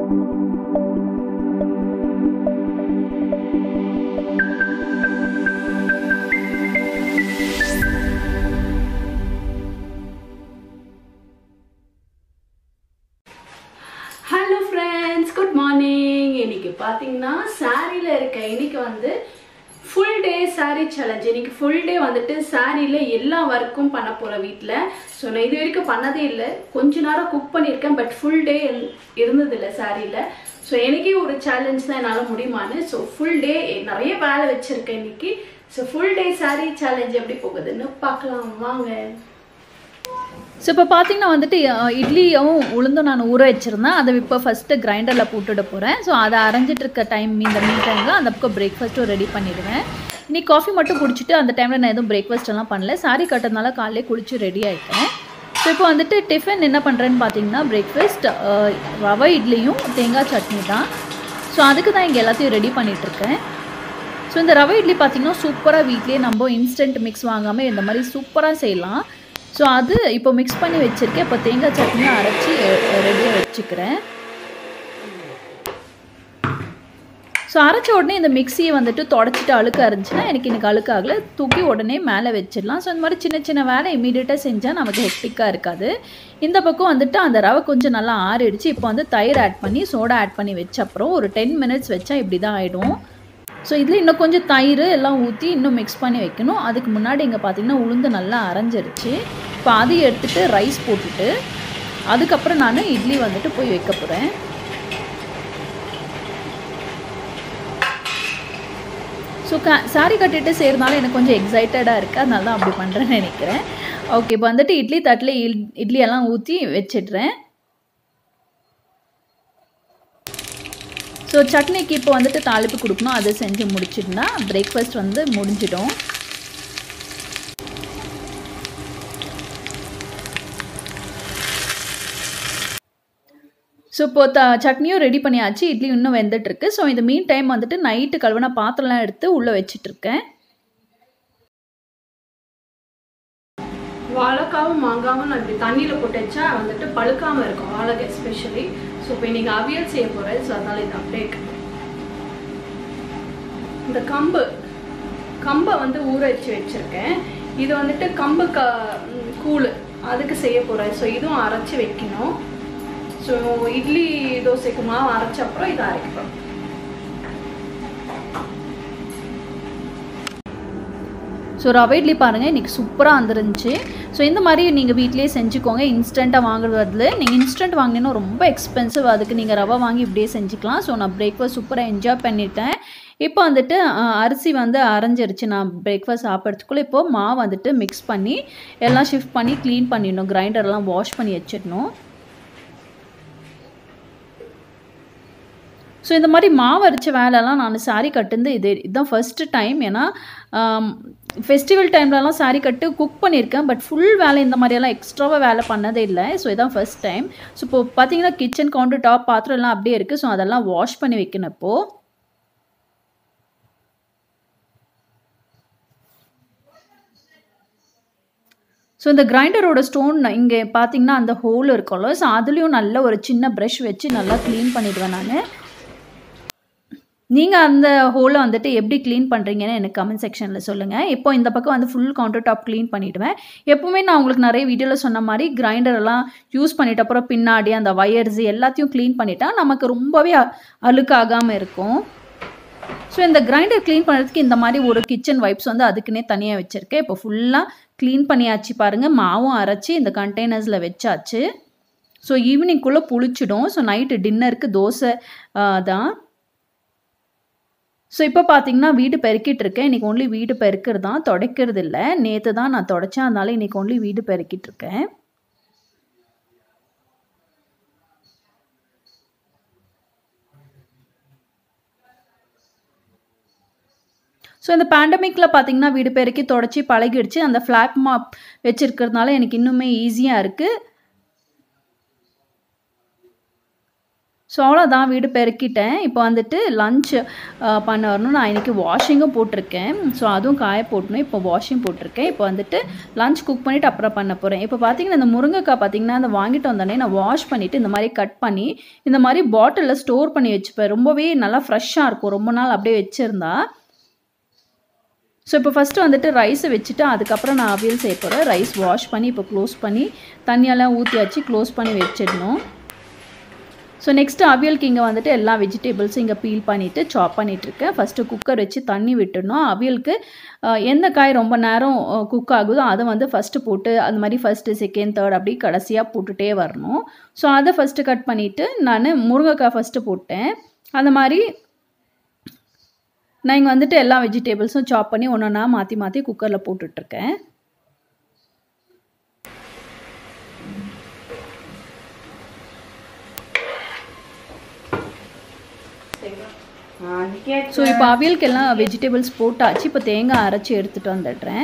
hello friends good morning இன்னைக்கு பார்த்தீங்கன்னா சாரியில் இருக்க இன்னைக்கு வந்து ஃபுல் டே saree சேலஞ்ச் இன்னைக்கு ஃபுல் டே வந்துட்டு சாரியில் எல்லா ஒர்க்கும் பண்ண போகிறேன் வீட்டில் ஸோ நான் இது வரைக்கும் பண்ணதே இல்லை கொஞ்ச நேரம் குக் பண்ணியிருக்கேன் பட் ஃபுல் டே இருந்ததில்லை சாரியில் ஸோ எனக்கே ஒரு சேலஞ்ச் தான் என்னால் முடியுமான்னு ஸோ ஃபுல் டே நிறைய வேலை வச்சுருக்கேன் இன்னைக்கு so full day saree challenge எப்படி போகுதுன்னு பார்க்கலாம் வாங்க ஸோ இப்போ பார்த்தீங்கன்னா வந்துட்டு அஹ், இட்லியும் உளுந்தும் நான் ஊற வச்சுருந்தேன் அதை இப்போ ஃபஸ்ட்டு கிரைண்டரில் போட்டுட போகிறேன் ஸோ அதை அரைஞ்சிட்டு இருக்க டைம் இந்த மீ டைமில் அந்த பக்கம் பிரேக்ஃபாஸ்ட்டும் ரெடி பண்ணிடுவேன் இன்னைக்கு காஃபி மட்டும் குடிச்சிட்டு அந்த டைமில் நான் எதுவும் பிரேக்ஃபாஸ்ட் எல்லாம் பண்ணல சாரி கட்டுறதுனால காலையிலே குளிச்சு ரெடி ஆகிட்டேன் ஸோ இப்போ வந்துட்டு டிஃபன் என்ன பண்ணுறேன்னு பார்த்தீங்கன்னா பிரேக்ஃபாஸ்ட் ரவை இட்லியும் தேங்காய் சட்னி தான் ஸோ அதுக்கு தான் இங்கே எல்லாத்தையும் ரெடி பண்ணிகிட்ருக்கேன் ஸோ இந்த ரவை இட்லி பார்த்தீங்கன்னா சூப்பராக வீட்லேயே நம்ம இன்ஸ்டன்ட் மிக்ஸ் வாங்காமல் இந்த மாதிரி சூப்பராக செய்யலாம் ஸோ அது இப்போ மிக்ஸ் பண்ணி வச்சுருக்கேன் இப்போ தேங்காய் சட்னியும் அரைச்சி ரெடியாக வச்சுக்கிறேன் ஸோ அரைச்ச உடனே இந்த மிக்ஸியை வந்துட்டு தொடச்சிட்டு அழுக்க இருந்துச்சுன்னா எனக்கு இன்னைக்கு அழுக்காகல தூக்கி உடனே மேலே வச்சிடலாம் ஸோ இந்த மாதிரி சின்ன சின்ன வேலை இமீடியட்டாக செஞ்சால் நமக்கு ஹெக்டிக்காக இருக்காது இந்த பக்கம் வந்துட்டு அந்த ரவை கொஞ்சம் நல்லா ஆறிடுச்சு இப்போ வந்து தயிர் ஆட் பண்ணி சோடா ஆட் பண்ணி வச்ச அப்புறம் ஒரு டென் மினிட்ஸ் வச்சா இப்படி தான் ஆகிடும் ஸோ இதில் இன்னும் கொஞ்சம் தயிர் எல்லாம் ஊற்றி இன்னும் மிக்ஸ் பண்ணி வைக்கணும் அதுக்கு முன்னாடி இங்கே பார்த்தீங்கன்னா உளுந்து நல்லா அரைஞ்சிருச்சு இப்போ அதையும் எடுத்துகிட்டு ரைஸ் போட்டுட்டு அதுக்கப்புறம் நான் இட்லி வந்துட்டு போய் வைக்க போகிறேன் ஸோ க சாரி கட்டிட்டு செய்கிறதுனால எனக்கு கொஞ்சம் எக்ஸைட்டடாக இருக்குது அதனால தான் அப்படி பண்ணுறேன்னு நினைக்கிறேன் ஓகே இப்போ வந்துட்டு இட்லி தட்டில் இட்லி எல்லாம் ஊற்றி வச்சிடுறேன் ஸோ சட்னிக்கு இப்போ வந்துட்டு தாளிப்பு கொடுக்கணும் அதை செஞ்சு முடிச்சிருந்தா பிரேக்ஃபாஸ்ட் வந்து முடிஞ்சிடும் ஸோ இப்போ த சட்னியும் ரெடி பண்ணியாச்சு இட்லி இன்னும் வெந்துட்டுருக்கு ஸோ இந்த மீன் டைம் வந்துட்டு நைட்டு கழுவின பாத்திரம்லாம் எடுத்து உள்ளே வச்சிட்ருக்கேன் வாழைக்காவும் மாங்காவும் நான் இப்படி தண்ணியில் போட்டு வச்சா வந்துட்டு பழுக்காமல் இருக்கும் வாழைக்காய் எஸ்பெஷலி ஸோ இப்போ இன்னைக்கு அவியல் செய்ய போகிறேன் ஸோ அதனால இது அப்டேக் இந்த கம்பு கம்பை வந்து ஊற வச்சு வச்சுருக்கேன் இது வந்துட்டு கம்பு க ம், கூழ் அதுக்கு செய்ய போகிறேன் ஸோ இதுவும் அரைச்சி வைக்கணும் ஸோ இட்லி தோசைக்கு மாவு அரைச்ச அப்புறம் இதை அரைக்கிறோம் ஸோ ரவை இட்லி பாருங்கள் இன்றைக்கி சூப்பராக வந்துருந்துச்சு ஸோ இந்த மாதிரி நீங்கள் வீட்டிலேயே செஞ்சுக்கோங்க இன்ஸ்டண்ட்டாக வாங்குறது பதில் நீங்கள் இன்ஸ்டன்ட் வாங்கினீங்கன்னா ரொம்ப எக்ஸ்பென்சிவ் அதுக்கு நீங்கள் ரவை வாங்கி இப்படியே செஞ்சுக்கலாம் ஸோ நான் பிரேக்ஃபாஸ்ட் சூப்பராக என்ஜாய் பண்ணிட்டேன் இப்போ வந்துட்டு அஹ், அரிசி வந்து அரைஞ்சிருச்சு நான் பிரேக்ஃபாஸ்ட் சாப்பிட்றதுக்குள்ளே இப்போ மாவு வந்துட்டு மிக்ஸ் பண்ணி எல்லாம் ஷிஃப்ட் பண்ணி க்ளீன் பண்ணிடணும் கிரைண்டர்லாம் வாஷ் பண்ணி வச்சிடணும் ஸோ இந்த மாதிரி மாவு அரைச்ச வேலைலாம் நான் சாரி கட்டுந்து இது இதுதான் ஃபஸ்ட்டு டைம் ஏன்னா ஃபெஸ்டிவல் டைம்லலாம் சாரி கட்டு குக் பண்ணியிருக்கேன் பட் ஃபுல் வேலை இந்த மாதிரியெல்லாம் எக்ஸ்ட்ராவாக வேலை பண்ணதே இல்லை ஸோ இதான் ஃபஸ்ட் டைம் ஸோ இப்போ பார்த்தீங்கன்னா கிச்சன் கவுண்டர் டாப் பாத்திரம் எல்லாம் அப்படியே இருக்குது ஸோ அதெல்லாம் வாஷ் பண்ணி வைக்கணும் இப்போது ஸோ இந்த கிரைண்டரோட ஸ்டோன் இங்கே பார்த்தீங்கன்னா அந்த ஹோல் இருக்கும்ல ஸோ அதுலேயும் நல்ல ஒரு சின்ன ப்ரஷ் வச்சு நல்லா க்ளீன் பண்ணிடுவேன் நான் நீங்கள் அந்த ஹோலை வந்துட்டு எப்படி க்ளீன் பண்ணுறீங்கன்னு எனக்கு கமெண்ட் செக்ஷனில் சொல்லுங்கள் இப்போ இந்த பக்கம் வந்து ஃபுல் கவுண்டர் டாப் க்ளீன் பண்ணிவிடுவேன் எப்போவுமே நான் உங்களுக்கு நிறைய வீடியோவில் சொன்ன மாதிரி grinder எல்லாம் யூஸ் பண்ணிட்ட அப்புறம் பின்னாடி அந்த வயர்ஸ் எல்லாத்தையும் க்ளீன் பண்ணிட்டா நமக்கு ரொம்பவே அ- அழுக்காகாமல் இருக்கும் ஸோ இந்த கிரைண்டர் க்ளீன் பண்ணுறதுக்கு இந்த மாதிரி ஒரு கிச்சன் வைப்ஸ் வந்து அதுக்குன்னே தனியாக வச்சுருக்கேன் இப்போ ஃபுல்லாக க்ளீன் பண்ணியாச்சு பாருங்கள் மாவும் அரைச்சி இந்த கண்டெய்னர்ஸில் வச்சாச்சு ஸோ ஈவினிங்குள்ளே புளிச்சிடும் ஸோ நைட்டு டின்னருக்கு தோசை ஆ, தான் ஸோ இப்போ பார்த்தீங்கன்னா வீடு பெருக்கிட்டு இருக்கேன் இன்றைக்கி ஒன்லி வீடு பெருக்கிறது தான் துடைக்கிறது இல்லை நேற்று தான் நான் தொடச்சேன் அதனால இன்றைக்கி ஒன்லி வீடு பெருக்கிட்டு இருக்கேன் ஸோ இந்த பேண்டமிக்கில் பார்த்தீங்கன்னா வீடு பெருக்கி தொடச்சி பழகிடுச்சு அந்த ஃப்ளாட் மாப் வச்சுருக்கிறதுனால எனக்கு இன்னுமே ஈஸியாக இருக்குது ஸோ அவ்வளோதான் வீடு பெருக்கிட்டேன் இப்போ வந்துட்டு லஞ்ச் பண்ண வரணும் நான் இன்றைக்கி வாஷிங்கும் போட்டிருக்கேன் ஸோ அதுவும் காய போட்டணும் இப்போ வாஷிங் போட்டிருக்கேன் இப்போ வந்துட்டு லஞ்ச் குக் பண்ணிவிட்டு அப்புறம் பண்ண போகிறேன் இப்போ பார்த்தீங்கன்னா இந்த முருங்கைக்காய் பார்த்தீங்கன்னா அந்த வாங்கிட்டு வந்தோடனே நான் வாஷ் பண்ணிவிட்டு இந்த மாதிரி கட் பண்ணி இந்த மாதிரி பாட்டிலில் ஸ்டோர் பண்ணி வச்சுப்பேன் ரொம்பவே நல்லா ஃப்ரெஷ்ஷாக இருக்கும் ரொம்ப நாள் அப்படியே வச்சுருந்தா ஸோ இப்போ ஃபஸ்ட்டு வந்துட்டு ரைஸை வச்சுட்டு அதுக்கப்புறம் நான் அவியல் செய்ய போகிறேன் ரைஸ் வாஷ் பண்ணி இப்போ க்ளோஸ் பண்ணி தண்ணியெல்லாம் ஊற்றியாச்சு க்ளோஸ் பண்ணி வச்சிடணும் ஸோ நெக்ஸ்ட்டு அவியலுக்கு இங்கே வந்துட்டு எல்லா வெஜிடபிள்ஸும் இங்கே பீல் பண்ணிவிட்டு சாப் பண்ணிகிட்ருக்கேன் ஃபஸ்ட்டு குக்கர் வச்சு தண்ணி விட்டுடணும் அவியலுக்கு எந்த காய் ரொம்ப நேரம் குக் ஆகுதோ அதை வந்து ஃபஸ்ட்டு போட்டு அந்த மாதிரி ஃபஸ்ட்டு செகண்ட் தேர்ட் அப்படி கடைசியாக போட்டுகிட்டே வரணும் ஸோ அதை ஃபஸ்ட்டு கட் பண்ணிவிட்டு நான் முருங்கைக்காய் ஃபஸ்ட்டு போட்டேன் அந்த மாதிரி நான் இங்கே வந்துட்டு எல்லா வெஜிடபிள்ஸும் சாப் பண்ணி ஒன்று ஒன்றா மாற்றி மாற்றி குக்கரில் போட்டுட்ருக்கேன் ஸோ இப்போ அவியலுக்கு எல்லாம் வெஜிடபிள்ஸ் போட்டாச்சு இப்போ தேங்காய் அரைச்சி எடுத்துகிட்டு வந்துடுறேன்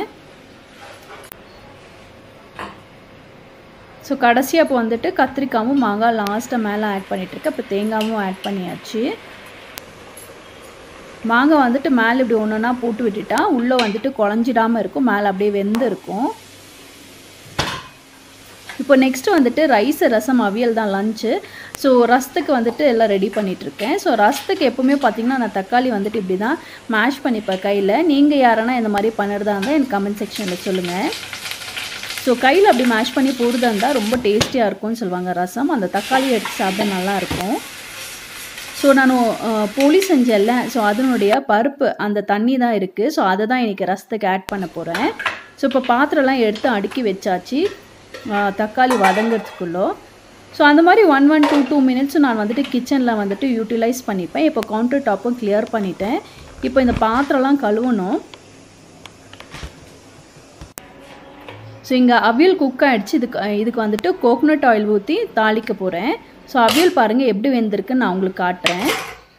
ஸோ கடைசியாக இப்போ வந்துட்டு கத்திரிக்காவும் மாங்காய் லாஸ்ட்டாக மேலே ஆட் பண்ணிகிட்ருக்கேன் இப்போ தேங்காயும் ஆட் பண்ணியாச்சு மாங்காய் வந்துட்டு மேலே இப்படி ஒன்று ஒன்றா போட்டு விட்டுட்டா உள்ளே வந்துட்டு குழஞ்சிடாமல் இருக்கும் மேலே அப்படியே வெந்து இருக்கும் இப்போ நெக்ஸ்ட்டு வந்துட்டு ரைஸ் ரசம் அவியல் தான் லஞ்சு ஸோ ரசத்துக்கு வந்துட்டு எல்லாம் ரெடி பண்ணிகிட்ருக்கேன் ஸோ ரசத்துக்கு எப்போவுமே பார்த்திங்கன்னா நான் தக்காளி வந்துட்டு இப்படி தான் மேஷ் பண்ணிப்பேன் கையில் நீங்கள் யாரனா இந்த மாதிரி பண்ணுறதா இருந்தால் எனக்கு கமெண்ட் செக்ஷனில் சொல்லுங்கள் ஸோ கையில் அப்படி மேஷ் பண்ணி போடுறதா இருந்தால் ரொம்ப டேஸ்டியாக இருக்கும்னு சொல்லுவாங்க ரசம் அந்த தக்காளி எடுத்து சாப்பிட நல்லாயிருக்கும் ஸோ நான் போலி செஞ்சேன்ல ஸோ அதனுடைய பருப்பு அந்த தண்ணி தான் இருக்குது ஸோ அதை தான் இன்றைக்கி ரசத்துக்கு ஆட் பண்ண போகிறேன் ஸோ இப்போ பாத்திரம்லாம் எடுத்து அடுக்கி வச்சாச்சு தக்காளி வதங்கிறதுக்குள்ளோ ஸோ அந்த மாதிரி one one two two minutes நான் வந்துட்டு கிச்சனில் வந்துட்டு யூட்டிலைஸ் பண்ணிப்பேன் இப்போ கவுண்டர் டாப்பும் கிளியர் பண்ணிட்டேன் இப்போ இந்த பாத்திரம்லாம் கழுவணும் ஸோ இங்கே அவியல் குக் ஆகிடுச்சு இதுக்கு இதுக்கு வந்துட்டு கோகனட் ஆயில் ஊற்றி தாளிக்க போகிறேன் ஸோ அவியல் பாருங்கள் எப்படி வெந்திருக்குன்னு நான் உங்களுக்கு காட்டுறேன்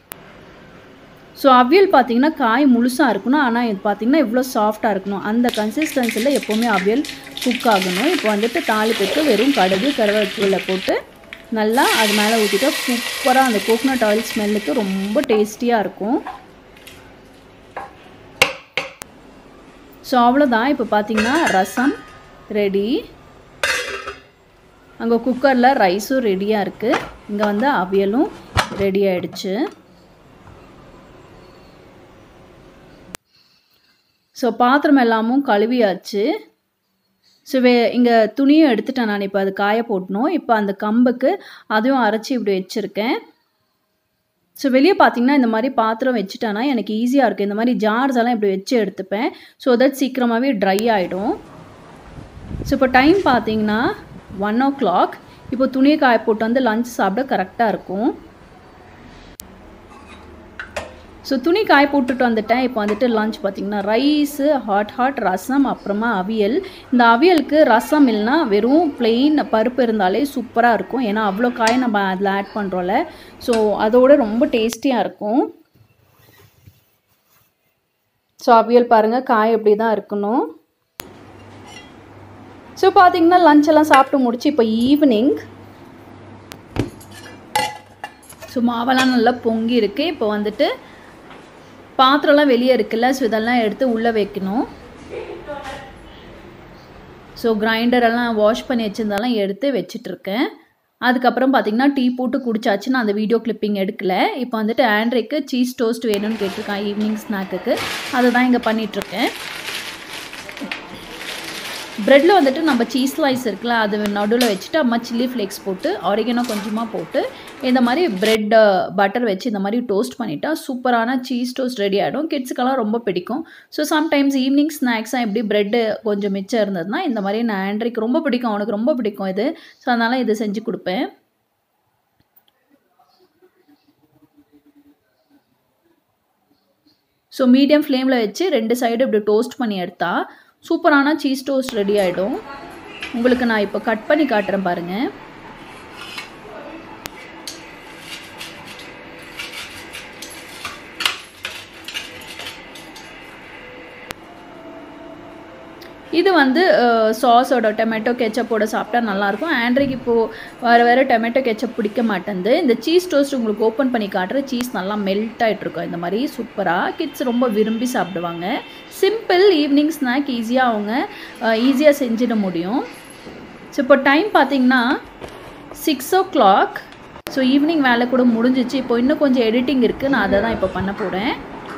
ஸோ அவியல் பார்த்தீங்கன்னா காய் முழுசாக இருக்கணும் ஆனால் இது பார்த்தீங்கன்னா இவ்வளோ சாஃப்டாக இருக்கணும் அந்த கன்சிஸ்டன்சியில் எப்போவுமே அவியல் குக் ஆகணும் இப்போ வந்துட்டு தாளிப்புக்கு வெறும் கடுகு கருவேப்பிலை போட்டு நல்லா அது மேலே ஊற்றிட்டா சூப்பராக அந்த கோகனட் ஆயில் ஸ்மெல்லுக்கு ரொம்ப டேஸ்டியாக இருக்கும் ஸோ அவ்வளோதான் இப்போ பார்த்தீங்கன்னா ரசம் ரெடி அங்கே குக்கரில் ரைஸும் ரெடியாக இருக்குது இங்கே வந்து அவியலும் ரெடி ஆகிடுச்சு ஸோ பாத்திரம் எல்லாமும் கழுவியாச்சு ஸோ வே இங்கே துணியும் எடுத்துட்டேன் நான் இப்போ அது காய போட்டணும் இப்போ அந்த கம்புக்கு அதையும் அரைச்சி இப்படி வச்சுருக்கேன் ஸோ வெளியே பார்த்தீங்கன்னா இந்த மாதிரி பாத்திரம் வச்சுட்டேன்னா எனக்கு ஈஸியாக இருக்குது இந்த மாதிரி ஜார்ஸ் எல்லாம் இப்படி வச்சு எடுத்துப்பேன் ஸோ தட் சீக்கிரமாகவே ட்ரை ஆகிடும் ஸோ இப்போ டைம் பார்த்தீங்கன்னா ஒன் ஓ கிளாக் இப்போ துணியை காய போட்டு வந்து லஞ்ச் சாப்பிட கரெக்டாக இருக்கும் ஸோ துணி காய போட்டுட்டு வந்துட்டேன் இப்போ வந்துட்டு லஞ்ச் பார்த்திங்கன்னா ரைஸு ஹாட் ஹாட் ரசம் அப்புறமா அவியல் இந்த அவியலுக்கு ரசம் இல்லைனா வெறும் பிளெயின் பருப்பு இருந்தாலே சூப்பராக இருக்கும் ஏன்னா அவ்வளோ காய் நம்ம அதில் ஆட் பண்ணுறோம்ல ஸோ அதோட ரொம்ப டேஸ்டியாக இருக்கும் ஸோ அவியல் பாருங்கள் காய் எப்படி தான் இருக்கணும் ஸோ பார்த்தீங்கன்னா லஞ்ச் எல்லாம் சாப்பிட்டு முடிச்சு இப்போ ஈவினிங் ஸோ மாவெல்லாம் நல்லா பொங்கி இருக்கு இப்போ வந்துட்டு பாத்திரம்லாம் வெளியே இருக்குல்ல ஸோ இதெல்லாம் எடுத்து உள்ளே வைக்கணும் ஸோ கிரைண்டரெல்லாம் வாஷ் பண்ணி வச்சுருந்தாலும் எடுத்து வச்சிட்ருக்கேன் அதுக்கப்புறம் பார்த்தீங்கன்னா டீ போட்டு குடிச்சாச்சு நான் அந்த வீடியோ கிளிப்பிங் எடுக்கல இப்போ வந்துட்டு ஆண்ட்ரிக்கு சீஸ் டோஸ்ட் வேணும்னு கேட்டிருக்கான் ஈவினிங் ஸ்நாக்குக்கு அதை தான் இங்கே பண்ணிகிட்ருக்கேன் ப்ரெட்டில் வந்துட்டு நம்ம சீஸ் ஸ்லைஸ் இருக்குல்ல அது நடுவில் வச்சுட்டு அம்மா சில்லி ஃப்ளேக்ஸ் போட்டு ஆரிகனோ கொஞ்சமாக போட்டு இந்த மாதிரி ப்ரெட் பட்டர் வச்சு இந்த மாதிரி டோஸ்ட் பண்ணிட்டா சூப்பரான சீஸ் டோஸ்ட் ரெடி ஆகிடும் கிட்ஸுக்கெல்லாம் ரொம்ப பிடிக்கும் ஸோ சம்டைம்ஸ் ஈவினிங் ஸ்நாக்ஸாக எப்படி ப்ரெட்டு கொஞ்சம் மிச்சம் இருந்ததுன்னா இந்த மாதிரி நான் ஆண்ட்ரிக்கு ரொம்ப பிடிக்கும் அவனுக்கு ரொம்ப பிடிக்கும் இது ஸோ அதனால் இது செஞ்சு கொடுப்பேன் ஸோ மீடியம் ஃப்ளேமில் வச்சு ரெண்டு சைடு இப்படி டோஸ்ட் பண்ணி எடுத்தால் சூப்பரான சீஸ் டோஸ்ட் ரெடி ஆகிடும் உங்களுக்கு நான் இப்போ கட் பண்ணி காட்டுறேன் பாருங்கள் இது வந்து சாஸோட டொமேட்டோ கெச்சப்போட சாப்பிட்டா நல்லாயிருக்கும் ஆண்ட்ரிக்கு இப்போது வேறு வேறு டொமேட்டோ கெச்சப் பிடிக்க மாட்டேங்குது இந்த சீஸ் டோஸ்ட் உங்களுக்கு ஓப்பன் பண்ணி காட்டுற சீஸ் நல்லா மெல்ட் ஆகிட்ருக்கும் இந்த மாதிரி சூப்பராக கிட்ஸ் ரொம்ப விரும்பி சாப்பிடுவாங்க சிம்பிள் ஈவினிங் ஸ்நாக் ஈஸியாக அவங்க ஈஸியாக செஞ்சிட முடியும் ஸோ இப்போ டைம் பார்த்தீங்கன்னா six o'clock so evening வேலை கூட முடிஞ்சிச்சு இப்போ இன்னும் கொஞ்சம் எடிட்டிங் இருக்குது நான் அதை தான் இப்போ பண்ண போகிறேன்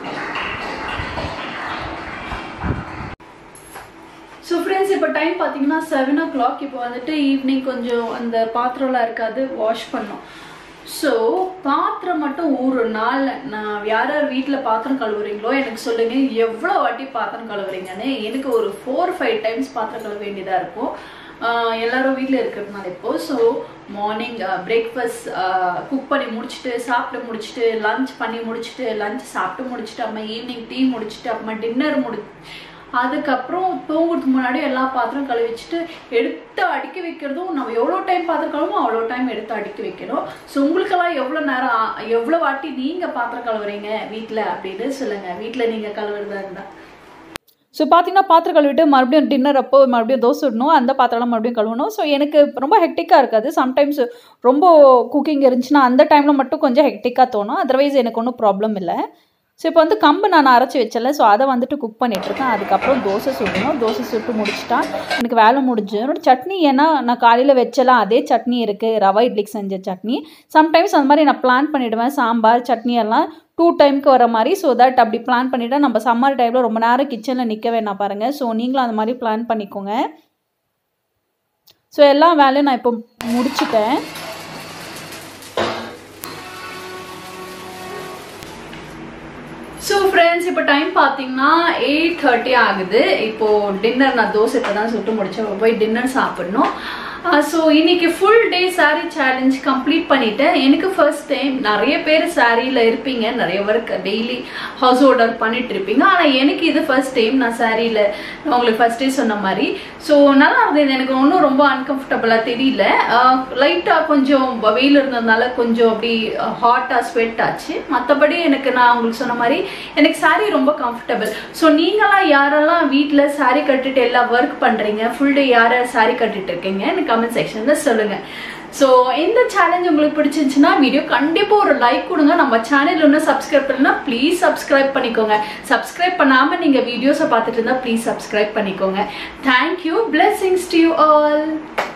ஸோ ஃப்ரெண்ட்ஸ் இப்போ டைம் பார்த்தீங்கன்னா செவன் ஓ கிளாக் இப்போ வந்துட்டு ஈவினிங் கொஞ்சம் அந்த பாத்திரம்லாம் இருக்காது வாஷ் பண்ணோம் ஸோ பாத்திரம் மட்டும் ஒரு நாள் நான் யார் யார் வீட்டில் பாத்திரம் கழுவுறீங்களோ எனக்கு சொல்லுங்க எவ்வளோ வாட்டி பாத்திரம் கழுவுறீங்கன்னு எனக்கு ஒரு ஃபோர் ஃபைவ் டைம்ஸ் பாத்திரம் கழுவ வேண்டியதாக இருக்கும் ஆஹ் எல்லாரும் வீட்டில் இருக்கிறதுனால இப்போ ஸோ மார்னிங் பிரேக்ஃபாஸ்ட் குக் பண்ணி முடிச்சுட்டு சாப்பிட்டு முடிச்சுட்டு லஞ்ச் பண்ணி முடிச்சுட்டு லஞ்ச் சாப்பிட்டு முடிச்சுட்டு அப்புறமா ஈவினிங் டீ முடிச்சுட்டு அப்புறமா டின்னர் முடி அதுக்கப்புறம் தூங்குறதுக்கு முன்னாடி எல்லா பாத்திரம் கழுவி வச்சுட்டு எடுத்து அடுக்கி வைக்கிறதும் நம்ம எவ்வளோ டைம் பாத்திரம் கழுவோம் அவ்வளோ டைம் எடுத்து அடுக்கி வைக்கணும் ஸோ உங்களுக்கெல்லாம் எவ்வளோ நேரம் ஆ- எவ்வளோ வாட்டி நீங்கள் பாத்திரம் கழுவுறீங்க வீட்டில் அப்படின்னு சொல்லுங்கள் வீட்டில் நீங்கள் கழுவுறதா இருந்தால் ஸோ பார்த்தீங்கன்னா பாத்திரம் கழுவிட்டு மறுபடியும் டின்னர் அப்போ மறுபடியும் தோசை விடணும் அந்த பாத்திரம்லாம் மறுபடியும் கழுவணும் ஸோ எனக்கு ரொம்ப ஹெக்டிக்காக இருக்காது சம்டைம்ஸ் ரொம்ப குக்கிங் இருந்துச்சுன்னா அந்த டைமில் மட்டும் கொஞ்சம் ஹெக்டிக்காக தோணும் அதர்வைஸ் எனக்கு ஒன்றும் ப்ராப்ளம் இல்லை ஸோ இப்போ வந்து கம்பு நான் அரைச்சி வச்சல ஸோ அதை வந்துட்டு குக் பண்ணிகிட்ருக்கேன் அதுக்கப்புறம் தோசை சுடணும் தோசை சுட்டு முடிச்சிட்டா எனக்கு வேலை முடிஞ்சு என்னோட சட்னி ஏன்னா நான் காலையில் வச்சலாம் அதே சட்னி இருக்குது ரவா இட்லிக்கு செஞ்ச சட்னி சம்டைம்ஸ் அந்த மாதிரி நான் பிளான் பண்ணிவிடுவேன் சாம்பார் சட்னி எல்லாம் டூ டைம்க்கு வர மாதிரி ஸோ தட் அப்படி பிளான் பண்ணிவிட்டா நம்ம சம்மர் டைமில் ரொம்ப நேரம் கிச்சனில் நிற்க வேணாம் பாருங்கள் ஸோ நீங்களும் அந்த மாதிரி பிளான் பண்ணிக்கோங்க ஸோ எல்லா வேலையும் நான் இப்போ முடிச்சிட்டேன் ஸோ ஃப்ரெண்ட்ஸ் இப்போ டைம் பார்த்தீங்கன்னா எயிட் தேர்ட்டி ஆகுது இப்போ டின்னர் நான் தோசை இப்போ தான் சுட்டு முடிச்சேன் போய் டின்னர் சாப்பிடணும் ஸோ இன்னைக்கு full day saree challenge complete பண்ணிட்டேன் எனக்கு ஃபர்ஸ்ட் டைம் நிறைய பேர் சாரியில் இருப்பீங்க நிறைய ஒர்க் டெய்லி ஹவுஸ் ஹோல்டர் பண்ணிட்டு இருப்பீங்க ஆனால் எனக்கு இது ஃபர்ஸ்ட் டைம் நான் சாரியில் உங்களுக்கு ஃபர்ஸ்ட் டே சொன்ன மாதிரி ஸோ நல்லா இருந்தது எனக்கு ஒன்றும் ரொம்ப அன்கம்ஃபர்டபுளாக தெரியல லைட்டாக கொஞ்சம் வெயில் இருந்ததுனால கொஞ்சம் அப்படி ஹாட்டாக ஸ்வெட் ஆச்சு மற்றபடி எனக்கு நான் உங்களுக்கு சொன்ன மாதிரி எனக்கு saree ரொம்ப கம்ஃபர்டபுள் ஸோ நீங்களாம் யாரெல்லாம் வீட்டில் saree கட்டிட்டு எல்லாம் ஒர்க் பண்ணுறீங்க ஃபுல் டே யார் யார் saree கட்டிட்டு இருக்கீங்க எனக்கு கமெண்ட் செக்ஷனில் சொல்லுங்கள் ஸோ இந்த சேலஞ்ச் உங்களுக்கு பிடிச்சிருந்துச்சுன்னா வீடியோ கண்டிப்பாக ஒரு லைக் கொடுங்க நம்ம சேனல் ஒன்றும் சப்ஸ்கிரைப் பண்ணலாம் ப்ளீஸ் சப்ஸ்கிரைப் பண்ணிக்கோங்க சப்ஸ்கிரைப் பண்ணாமல் நீங்கள் வீடியோஸை பார்த்துட்டு இருந்தால் ப்ளீஸ் சப்ஸ்கிரைப் பண்ணிக்கோங்க thank you blessings to you all